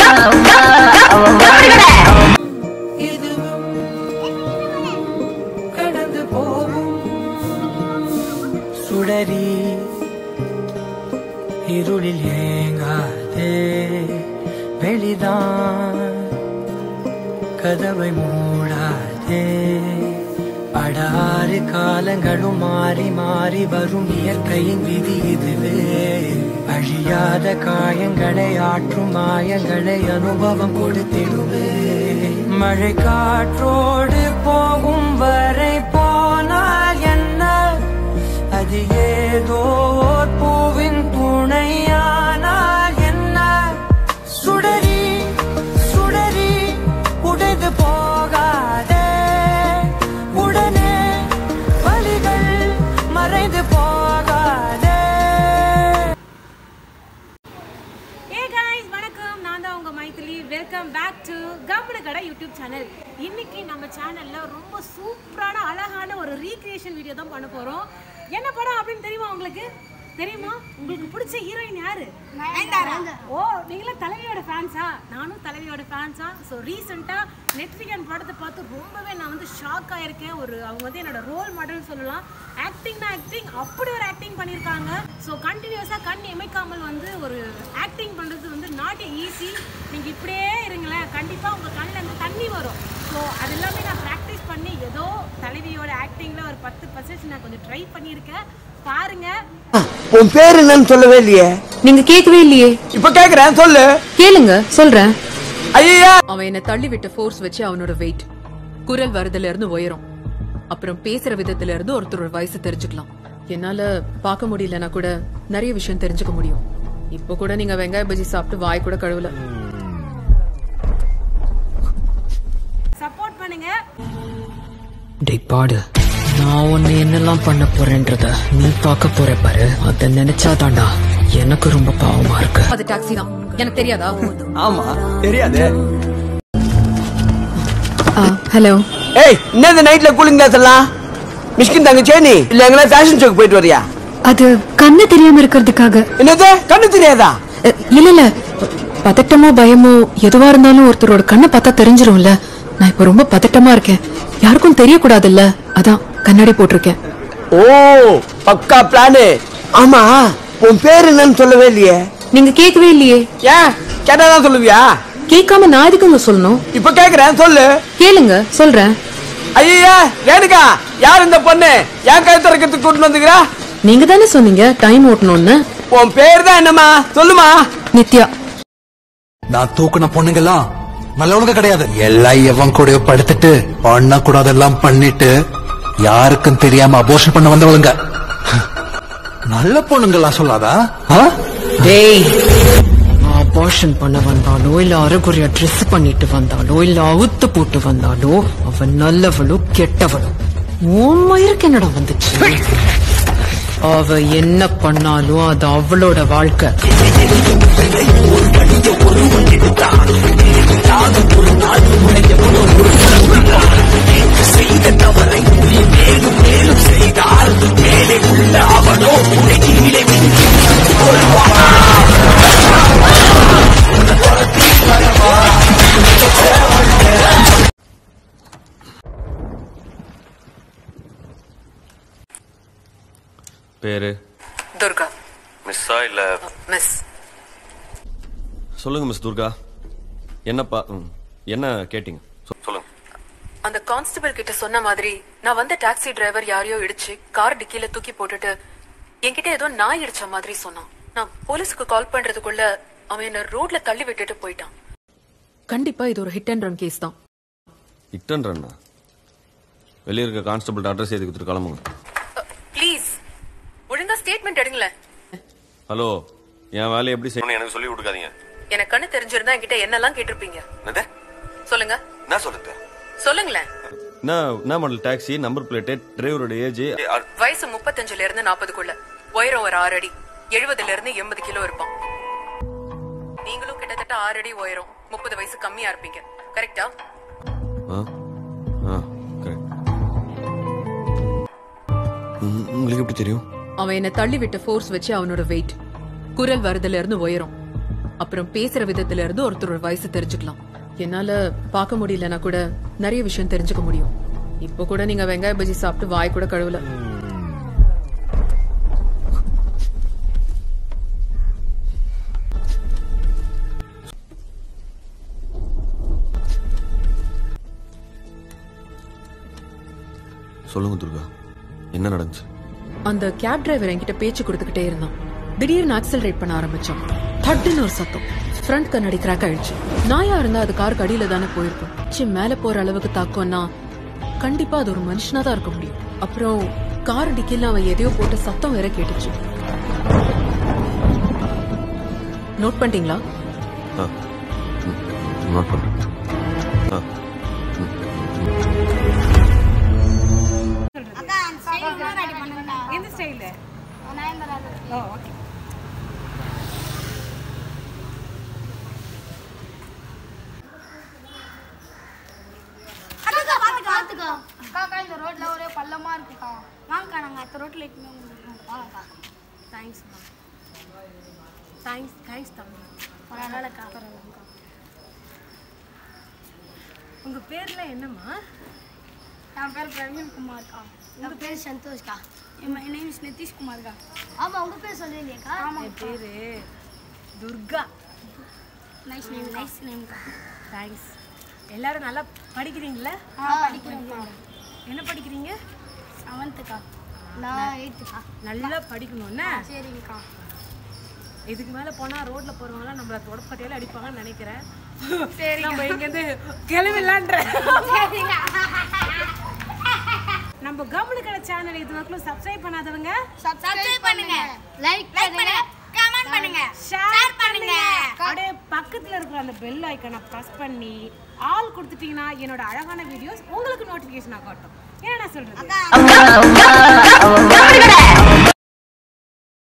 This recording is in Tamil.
கடந்து போகும் சுடரி இருளில் ஏங்காதே வெளிதான் கதவை மூடாதே படாறு காலங்களும் மாறி மாறி வரும் இயற்கையின் விதி இதுவே அழியாத காயங்களை ஆற்றும் மாயங்களை அனுபவம் கொடுத்திடுவே மழை காற்றோடு போகும் வரை போனால் என்ன அது ஏதோ ஓர் பூவின் துணையானால் என்ன சுடரி சுடரி உடைந்து போகாதே உடனே வலிகள் மறைந்து போகாதே ஏ காய்ஸ் வணக்கம் நான் தான் உங்க Maithili welcome back to company கடை யூடியூப் சேனல் இன்னைக்கு நம்ம சேனல்ல ரொம்ப சூப்பரான அழகான ஒரு ரீக்ரியேஷன் வீடியோ தான் பண்ண போறோம் என்ன படம் அப்படின்னு தெரியுமா உங்களுக்கு தெரியுமா உங்களுக்கு பிடிச்ச ஹீரோயின் யாரு ஓ நீங்களும் தலைவியோட ஃபேன்ஸா நானும் தலைவியோட ஃபேன்ஸா ஸோ ரீசெண்டாக நெட்ஃபிகன் படத்தை பார்த்து ரொம்பவே நான் வந்து ஷாக் ஆயிருக்கேன் ஒரு அவங்க வந்து என்னோட ரோல் மாடல்னு சொல்லலாம் ஆக்டிங்னா ஆக்டிங் அப்படி ஒரு ஆக்டிங் பண்ணியிருக்காங்க ஸோ கண்டினியூஸாக கண் இமைக்காமல் வந்து ஒரு ஆக்டிங் பண்ணுறது வந்து நாட் ஈஸி நீங்கள் இப்படியே இருங்களேன் கண்டிப்பாக உங்கள் கண்ணில் இருந்து தண்ணி வரும் ஸோ அது எல்லாமே நான் ப்ராக்டிஸ் பண்ணி ஏதோ தலைவியோட ஆக்டிங்கில் ஒரு பத்து பர்சன்ட் நான் கொஞ்சம் ட்ரை பண்ணியிருக்கேன் பாருங்கள் உன் பேர் என்னன்னு சொல்லவே இல்லையே நீங்க கேட்கவே இல்லையே இப்ப கேக்குறேன் சொல்லு கேளுங்க சொல்றேன் ஐயா அவன் என்ன தள்ளி விட்ட ஃபோர்ஸ் வச்சு அவனோட வெயிட் குரல் வரதுல இருந்து உயரம் அப்புறம் பேசுற விதத்துல இருந்து ஒருத்தரோட வயசு தெரிஞ்சுக்கலாம் என்னால பார்க்க முடியலனா கூட நிறைய விஷயம் தெரிஞ்சுக்க முடியும் இப்போ கூட நீங்க வெங்காய பஜ்ஜி சாப்பிட்டு வாய் கூட கழுவல சப்போர்ட் பண்ணுங்க டேய் பாடு நான் உன்னை என்னெல்லாம் பண்ண போறேன்றத நீ பார்க்க போற பாரு அத நினைச்சாதான்டா எனக்கு ரொம்ப பாவமா இருக்கு அது டாக்ஸி தான் எனக்கு தெரியாதா ஆமா தெரியாது ஹலோ ஏய் என்ன இந்த நைட்ல கூலிங் கிளாஸ் எல்லாம் மிஷ்கின் தங்கச்சே நீ இல்ல எங்கன்னா ஃபேஷன் ஷோக்கு போயிட்டு வரியா அது கண்ணு தெரியாம இருக்கிறதுக்காக என்னது கண்ணு தெரியாதா இல்ல இல்ல பதட்டமோ பயமோ எதுவா இருந்தாலும் ஒருத்தரோட கண்ணை பார்த்தா தெரிஞ்சிரும்ல நான் இப்ப ரொம்ப பதட்டமா இருக்கேன் யாருக்கும் தெரியக்கூடாதுல்ல அதான் கண்ணாடி போட்டிருக்கேன் ஓ பக்கா பிளானு ஆமா உன் பேர் என்னன்னு சொல்லவே இல்லையே நீங்க கேட்கவே இல்லையே ஏன் கேட்டாதான் சொல்லுவியா கேட்காம நான் எதுக்குங்க சொல்லணும் இப்ப கேக்குறேன் சொல்லு கேளுங்க சொல்றேன் ஐயா ரேணுகா யார் இந்த பொண்ணு ஏன் கை திறக்கிறதுக்கு கூட்டிட்டு வந்துக்கிறா நீங்க தானே சொன்னீங்க டைம் ஓட்டணும்னு உன் பேர் தான் என்னம்மா சொல்லுமா நித்யா நான் தூக்குன பொண்ணுங்கெல்லாம் நல்லவனுங்க கிடையாது எல்லாம் எவன் கூடயோ படுத்துட்டு பண்ண கூடாதெல்லாம் பண்ணிட்டு யாருக்கும் தெரியாம அபோஷன் பண்ண வந்தவளுங்க நல்ல பொண்ணுங்களா சொல்லாதா ஆ? டேய் அபார்ஷன் பண்ண வந்தாலோ இல்ல அரைகுறையா ட்ரெஸ் பண்ணிட்டு வந்தாலோ இல்ல அவுத்து போட்டு வந்தாலோ அவன் நல்லவளோ கெட்டவளோ உன் மயிருக்கு என்னடா வந்துச்சு அவ என்ன பண்ணாலும் அது அவளோட வாழ்க்கை பேரு துர்கா மிஸ்ஸா இல்ல மிஸ் சொல்லுங்க மிஸ் துர்கா என்னப்பா ம், என்ன கேட்டிங்க சொ- சொல்லுங்க அந்த கான்ஸ்டபிள் கிட்ட சொன்ன மாதிரி நான் வந்த டாக்ஸி டிரைவர் யாரையோ இடிச்சு கார் டிக்கில தூக்கி போட்டுட்டு என்கிட்ட ஏதோ நாய் இடிச்ச மாதிரி சொன்னான் நான் போலீஸ்க்கு கால் பண்றதுக்குள்ள அவன் என்ன ரோட்ல தள்ளி விட்டுட்டு போயிட்டான் கண்டிப்பா இது ஒரு ஹிட் அண்ட் ரன் கேஸ் தான் இட்டன் ரன்னா வெளியே இருக்க கான்ஸ்டபிள் அட்ரஸ் எழுதி கொடுத்துட்டு கிளம்புங்க ப்ளீஸ் ஒழுங்கா ஸ்டேட்மெண்ட் எடுங்களேன் ஹலோ என் வேலையை எப்படி செய்யணும் எனக்கு சொல்லி கொடுக்காதீங்க எனக்கு கண்ணு தெரிஞ்சிருந்தா என்கிட்ட என்னெல்லாம் கேட்டிருப்பீங்க என்னது சொல்லுங்க என்ன சொல்லுங்க சொல்லுங்களேன் என்ன என்ன மாடல் டாக்ஸி நம்பர் பிளேட்டு டிரைவரோட ஏஜ் வயசு முப்பத்தஞ்சுல இருந்து நாற்பதுக்குள்ள உயரம் ஒரு ஆறு அடி எழுபதுல இருந்து எண்பது கிலோ இருப்பான் நீங்களும் கிட்டத்தட்ட ஆறு அடி உயரம் முப்பது வயசு கம்மியா இருப்பீங்க கரெக்டா ஆ ஆ correct. ம், உங்களுக்கு எப்படி தெரியும் அவன் என்ன தள்ளி விட்ட ஃபோர்ஸ் வச்சு அவனோட வெயிட் குரல் வரதுல இருந்து உயரம் அப்புறம் பேசுற விதத்துல இருந்து ஒருத்தரோட வயசு தெரிஞ்சுக்கலாம் என்னால பார்க்க முடியலனா கூட நிறைய விஷயம் தெரிஞ்சுக்க முடியும் இப்போ கூட நீங்க வெங்காய பஜ்ஜி சாப்பிட்டு வாய் கூட கழுவல சொல்லுங்க துர்கா என்ன நடந்துச்சு அந்த கேப் டிரைவர் என்கிட்ட பேச்சு கொடுத்துக்கிட்டே இருந்தான் திடீர்னு ஆக்சலரேட் பண்ண ஆரம்பிச்சான் தட்டுன்னு ஒரு சத்தம் ஃப்ரண்ட் கண்ணாடி கிராக் ஆயிடுச்சு நாயா இருந்தா அது காருக்கு அடியில தானே போயிருக்கும் சி மேல போற அளவுக்கு தாக்கம்னா கண்டிப்பா அது ஒரு மனுஷனா தான் இருக்க முடியும் அப்புறம் கார் டிக்கில அவன் எதையோ போட்டு சத்தம் வேற கேட்டுச்சு நோட் பண்ணிட்டீங்களா ஆ நோட் பண்ணுறேன் ஆ எந்த ஸ்டைலு ஓ ஓகே அக்கா பாத்துக்கா பாத்துக்கா அக்கா இந்த ரோட்ல ஒரே பள்ளமா இருக்குக்கா வாங்கக்கா நாங்க அடுத்த ரோட்ல இட்டுமே வாங்கக்கா தேங்க்ஸ்மா தேங்க்ஸ் தேங்க்ஸ் தம்பி பரவாயில்லக்கா பரவாயில்லக்கா உங்க பேர்ல என்னம்மா என் பேர் பிரவீன் குமார்க்கா உங்க பேர் சந்தோஷ்க்கா என் நேம் இஸ் நிதிஷ் குமார்க்கா ஆமா உங்க பேர் சொல்லலையாக்கா ஆமா என் பேரு துர்கா நைஸ் நேம் நைஸ் நேம்க்கா தேங்க்ஸ் எல்லாரும் நல்லா படிக்கிறீங்களா ஆ படிக்கிறேன்க்கா என்ன படிக்கிறீங்க செவன்த்துக்கா நான் எயித்துக்கா நல்லா படிக்கணும்னா சரிங்கக்கா இதுக்கு மேல போனா ரோட்ல போறவங்க நம்மள தொடப்பட்டையில அடிப்பாங்கன்னு நினைக்கிறேன் சரி நம்ம இங்க இருந்து கிளம்பிடலான்ற நம்ம கவனு கடை சேனல் இது வரைக்கும் சப்ஸ்கிரைப் பண்ணாதவங்க சப்ஸ்கிரைப் பண்ணுங்க லைக் பண்ணுங்க கமெண்ட் பண்ணுங்க ஷேர் பண்ணுங்க அப்படியே பக்கத்துல இருக்கிற அந்த பெல் ஐக்கனை பிரஸ் பண்ணி ஆல் கொடுத்துட்டீங்கன்னா என்னோட அழகான வீடியோஸ் உங்களுக்கு நோட்டிபிகேஷன் காட்டும் என்ன நான் சொல்றது